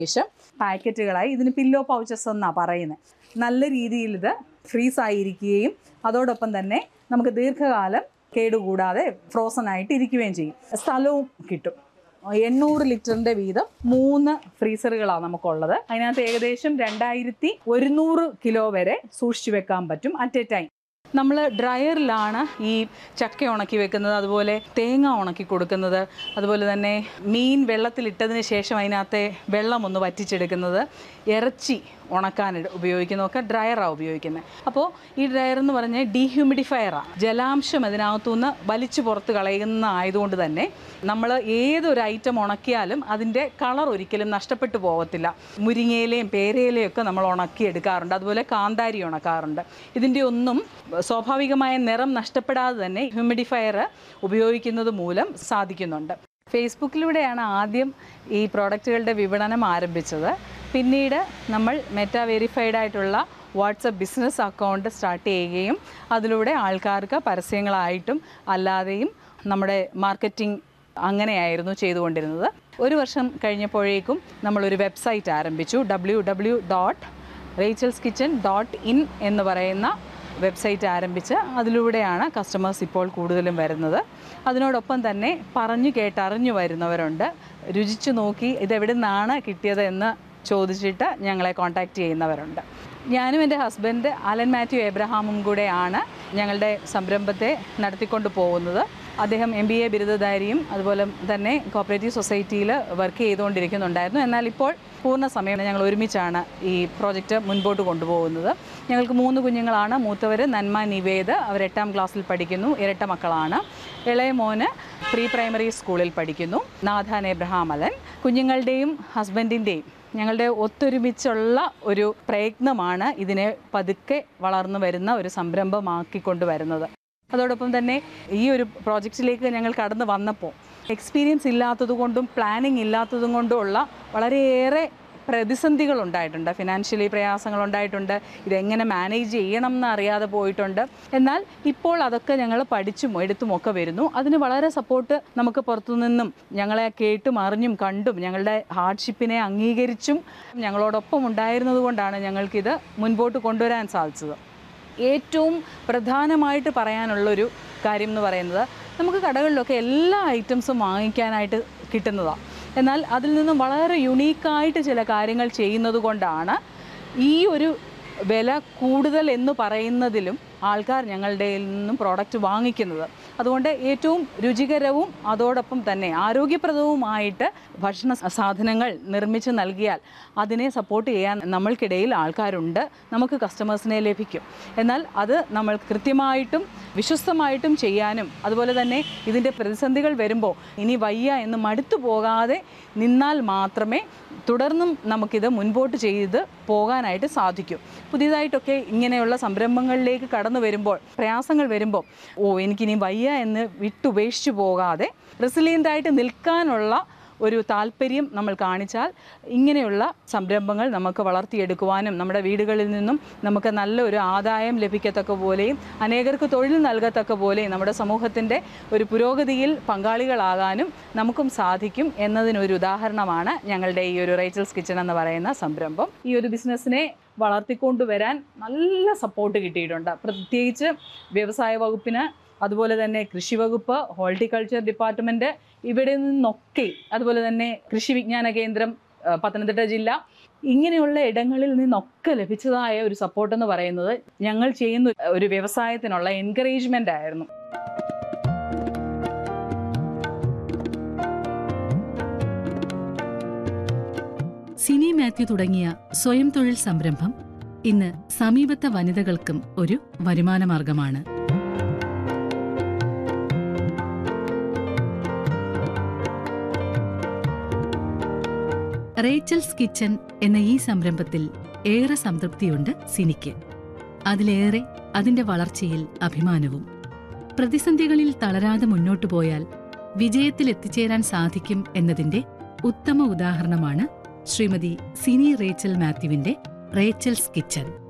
ശേഷം പാക്കറ്റുകളായി ഇതിന് pillow pouches എന്നാണ് പറയുന്നത് നല്ല രീതിയിൽ ഇത് ഫ്രീസ് ആയിരിക്കുകയും അതോടൊപ്പം തന്നെ നമുക്ക് ദീർഘകാലം കേടുകൂടാതെ ഫ്രോസൺ ആയിട്ട് ഇരിക്കുകയും ചെയ്യും സ്ഥലവും കിട്ടും എണ്ണൂറ് ലിറ്ററിന്റെ വീതം മൂന്ന് ഫ്രീസറുകളാണ് നമുക്കുള്ളത് അതിനകത്ത് ഏകദേശം രണ്ടായിരത്തി ഒരുന്നൂറ് കിലോ വരെ സൂക്ഷിച്ചു വെക്കാൻ പറ്റും അറ്റ് എ ടൈം നമ്മൾ ഡ്രയറിലാണ് ഈ ചക്ക ഉണക്കി വെക്കുന്നത് അതുപോലെ തേങ്ങ ഉണക്കി കൊടുക്കുന്നത് അതുപോലെ തന്നെ മീൻ വെള്ളത്തിലിട്ടതിന് ശേഷം അതിനകത്തെ വെള്ളം ഒന്ന് വറ്റിച്ചെടുക്കുന്നത് ഇറച്ചി ഉണക്കാൻ ഇട- ഉപയോഗിക്കുന്നതൊക്കെ ഡ്രയറാണ് ഉപയോഗിക്കുന്നത് അപ്പോൾ ഈ ഡ്രയർ എന്ന് പറഞ്ഞാൽ ഡീഹ്യൂമിഡിഫയറാണ് ജലാംശം അതിനകത്തുനിന്ന് വലിച്ചു പുറത്ത് കളയുന്ന ആയതുകൊണ്ട് തന്നെ നമ്മൾ ഏതൊരു ഐറ്റം ഉണക്കിയാലും അതിൻ്റെ കളർ ഒരിക്കലും നഷ്ടപ്പെട്ടു പോകത്തില്ല മുരിങ്ങയിലയും പേരയിലയും ഒക്കെ നമ്മൾ ഉണക്കി എടുക്കാറുണ്ട് അതുപോലെ കാന്താരി ഉണക്കാറുണ്ട് ഇതിൻ്റെ ഒന്നും സ്വാഭാവികമായ നിറം നഷ്ടപ്പെടാതെ തന്നെ ഹ്യൂമിഡിഫയർ ഉപയോഗിക്കുന്നത് മൂലം സാധിക്കുന്നുണ്ട് ഫേസ്ബുക്കിലൂടെയാണ് ആദ്യം ഈ പ്രോഡക്റ്റുകളുടെ വിപണനം ആരംഭിച്ചത് പിന്നീട് നമ്മൾ മെറ്റാ വെരിഫൈഡ് ആയിട്ടുള്ള വാട്സപ്പ് ബിസിനസ് അക്കൗണ്ട് സ്റ്റാർട്ട് ചെയ്യുകയും അതിലൂടെ ആൾക്കാർക്ക് പരസ്യങ്ങളായിട്ടും അല്ലാതെയും നമ്മുടെ മാർക്കറ്റിംഗ് അങ്ങനെയായിരുന്നു ചെയ്തുകൊണ്ടിരുന്നത് ഒരു വർഷം കഴിഞ്ഞപ്പോഴേക്കും നമ്മളൊരു വെബ്സൈറ്റ് ആരംഭിച്ചു W W dot Rachel's kitchen dot in എന്ന് പറയുന്ന വെബ്സൈറ്റ് ആരംഭിച്ച് അതിലൂടെയാണ് കസ്റ്റമേഴ്സ് ഇപ്പോൾ കൂടുതലും വരുന്നത് അതിനോടൊപ്പം തന്നെ പറഞ്ഞു കേട്ടറിഞ്ഞു വരുന്നവരുണ്ട് രുചിച്ചു നോക്കി ഇതെവിടെ നിന്നാണ് കിട്ടിയത് എന്ന് ചോദിച്ചിട്ട് ഞങ്ങളെ കോൺടാക്റ്റ് ചെയ്യുന്നവരുണ്ട് ഞാനും എൻ്റെ ഹസ്ബൻഡ് അലൻ മാത്യു എബ്രഹാമും കൂടെയാണ് ഞങ്ങളുടെ സംരംഭത്തെ നടത്തിക്കൊണ്ട് പോകുന്നത് അദ്ദേഹം എം ബി എ ബിരുദധാരിയും അതുപോലെ തന്നെ കോപ്പറേറ്റീവ് സൊസൈറ്റിയിൽ വർക്ക് ചെയ്തുകൊണ്ടിരിക്കുന്നുണ്ടായിരുന്നു എന്നാൽ ഇപ്പോൾ പൂർണ്ണ സമയം ഞങ്ങൾ ഒരുമിച്ചാണ് ഈ പ്രോജക്റ്റ് മുൻപോട്ട് കൊണ്ടുപോകുന്നത് ഞങ്ങൾക്ക് മൂന്ന് കുഞ്ഞുങ്ങളാണ് മൂത്തവർ നന്മ നിവേദ് അവർ എട്ടാം ക്ലാസ്സിൽ പഠിക്കുന്നു ഇരട്ട മക്കളാണ് ഇളയ മോന് പ്രീ പ്രൈമറി സ്കൂളിൽ പഠിക്കുന്നു നാഥാൻ എബ്രഹാം അലൻ കുഞ്ഞുങ്ങളുടെയും ഹസ്ബൻഡിൻ്റെയും ഞങ്ങളുടെ ഒത്തൊരുമിച്ചുള്ള ഒരു പ്രയത്നമാണ് ഇതിനെ പതുക്കെ വളർന്നു വരുന്ന ഒരു സംരംഭമാക്കിക്കൊണ്ട് വരുന്നത് അതോടൊപ്പം തന്നെ ഈ ഒരു പ്രോജക്റ്റിലേക്ക് ഞങ്ങൾ കടന്നു വന്നപ്പോൾ എക്സ്പീരിയൻസ് ഇല്ലാത്തതുകൊണ്ടും പ്ലാനിങ് ഇല്ലാത്തതും കൊണ്ടുമുള്ള വളരെയേറെ പ്രതിസന്ധികൾ ഉണ്ടായിട്ടുണ്ട് ഫിനാൻഷ്യലി പ്രയാസങ്ങൾ ഉണ്ടായിട്ടുണ്ട് ഇതെങ്ങനെ മാനേജ് ചെയ്യണം എന്ന് അറിയാതെ പോയിട്ടുണ്ട് എന്നാൽ ഇപ്പോൾ അതൊക്കെ ഞങ്ങൾ പഠിച്ചും എടുത്തും ഒക്കെ വരുന്നു അതിന് വളരെ സപ്പോർട്ട് നമുക്ക് പുറത്തുനിന്നും ഞങ്ങളെ കേട്ടും അറിഞ്ഞും കണ്ടും ഞങ്ങളുടെ ഹാർഡ്ഷിപ്പിനെ അംഗീകരിച്ചും ഞങ്ങളോടൊപ്പം ഉണ്ടായിരുന്നത് കൊണ്ടാണ് ഞങ്ങൾക്കിത് മുൻപോട്ട് കൊണ്ടുവരാൻ സാധിച്ചത് ഏറ്റവും പ്രധാനമായിട്ട് പറയാനുള്ളൊരു കാര്യം എന്ന് പറയുന്നത് നമുക്ക് കടകളിലൊക്കെ എല്ലാ ഐറ്റംസും വാങ്ങിക്കാനായിട്ട് കിട്ടുന്നതാണ് എന്നാൽ അതിൽ നിന്നും വളരെ യുണീക്കായിട്ട് ചില കാര്യങ്ങൾ ചെയ്യുന്നത് കൊണ്ടാണ് ഈ ഒരു വില കൂടുതൽ എന്ന് പറയുന്നതിലും ആൾക്കാർ ഞങ്ങളുടെ കയ്യിൽ നിന്നും പ്രോഡക്റ്റ് വാങ്ങിക്കുന്നത് അതുകൊണ്ട് ഏറ്റവും രുചികരവും അതോടൊപ്പം തന്നെ ആരോഗ്യപ്രദവുമായിട്ട് ഭക്ഷണ സാധനങ്ങൾ നിർമ്മിച്ച് നൽകിയാൽ അതിനെ സപ്പോർട്ട് ചെയ്യാൻ നമ്മൾക്കിടയിൽ ആൾക്കാരുണ്ട് നമുക്ക് കസ്റ്റമേഴ്സിനെ ലഭിക്കും എന്നാൽ അത് നമ്മൾ കൃത്യമായിട്ടും വിശ്വസ്തമായിട്ടും ചെയ്യാനും അതുപോലെ തന്നെ ഇതിൻ്റെ പ്രതിസന്ധികൾ വരുമ്പോൾ ഇനി വയ്യ എന്ന് മടുത്തു പോകാതെ നിന്നാൽ മാത്രമേ തുടർന്നും നമുക്കിത് മുൻപോട്ട് ചെയ്ത് പോകാനായിട്ട് സാധിക്കും പുതിയതായിട്ടൊക്കെ ഇങ്ങനെയുള്ള സംരംഭങ്ങളിലേക്ക് കടന്നു വരുമ്പോൾ പ്രയാസങ്ങൾ വരുമ്പോൾ ഓ എനിക്കിനി വയ്യ എന്ന് വിട്ടുപേക്ഷിച്ചു പോകാതെ റെസിലിയൻ്റായിട്ട് നിൽക്കാനുള്ള ഒരു താല്പര്യം നമ്മൾ കാണിച്ചാൽ ഇങ്ങനെയുള്ള സംരംഭങ്ങൾ നമുക്ക് വളർത്തിയെടുക്കുവാനും നമ്മുടെ വീടുകളിൽ നിന്നും നമുക്ക് നല്ലൊരു ആദായം ലഭിക്കത്തക്ക പോലെയും അനേകർക്ക് തൊഴിൽ നൽകത്തക്ക പോലെയും നമ്മുടെ സമൂഹത്തിൻ്റെ ഒരു പുരോഗതിയിൽ പങ്കാളികളാകാനും നമുക്കും സാധിക്കും എന്നതിനൊരു ഉദാഹരണമാണ് ഞങ്ങളുടെ ഈ ഒരു റേച്ചൽസ് കിച്ചൺ എന്ന് പറയുന്ന സംരംഭം ഈ ഒരു ബിസിനസ്സിനെ വളർത്തിക്കൊണ്ടുവരാൻ നല്ല സപ്പോർട്ട് കിട്ടിയിട്ടുണ്ട് പ്രത്യേകിച്ച് വ്യവസായ വകുപ്പിന് അതുപോലെ തന്നെ കൃഷി വകുപ്പ് ഹോർട്ടിക്കൾച്ചർ ഡിപ്പാർട്ട്മെൻറ്റ് ഇവിടെ നിന്നൊക്കെ അതുപോലെ തന്നെ കൃഷി വിജ്ഞാന കേന്ദ്രം ആ, പത്തനംതിട്ട ജില്ല ഇങ്ങനെയുള്ള ഇടങ്ങളിൽ നിന്നൊക്കെ ലഭിച്ചതായ ഒരു സപ്പോർട്ട് എന്ന് പറയുന്നത് ഞങ്ങൾ ചെയ്യുന്ന ഒരു വ്യവസായത്തിനുള്ള എൻകറേജ്മെൻ്റ് ആയിരുന്നു സിനി മാത്യു തുടങ്ങിയ സ്വയം തൊഴിൽ സംരംഭം ഇന്ന് സമീപത്തെ വനിതകൾക്കും ഒരു വരുമാനമാർഗമാണ് റേച്ചൽസ് കിച്ചൻ എന്ന ഈ സംരംഭത്തിൽ ഏറെ സംതൃപ്തിയുണ്ട് സിനിക്ക് അതിലേറെ അതിന്റെ വളർച്ചയിൽ അഭിമാനവും പ്രതിസന്ധികളിൽ തളരാതെ മുന്നോട്ടു പോയാൽ വിജയത്തിൽ എത്തിച്ചേരാൻ സാധിക്കും എന്നതിന്റെ ഉത്തമ ഉദാഹരണമാണ് ശ്രീമതി സിനി റേച്ചൽ മാത്യുവിന്റെ റേച്ചൽസ് കിച്ചൻ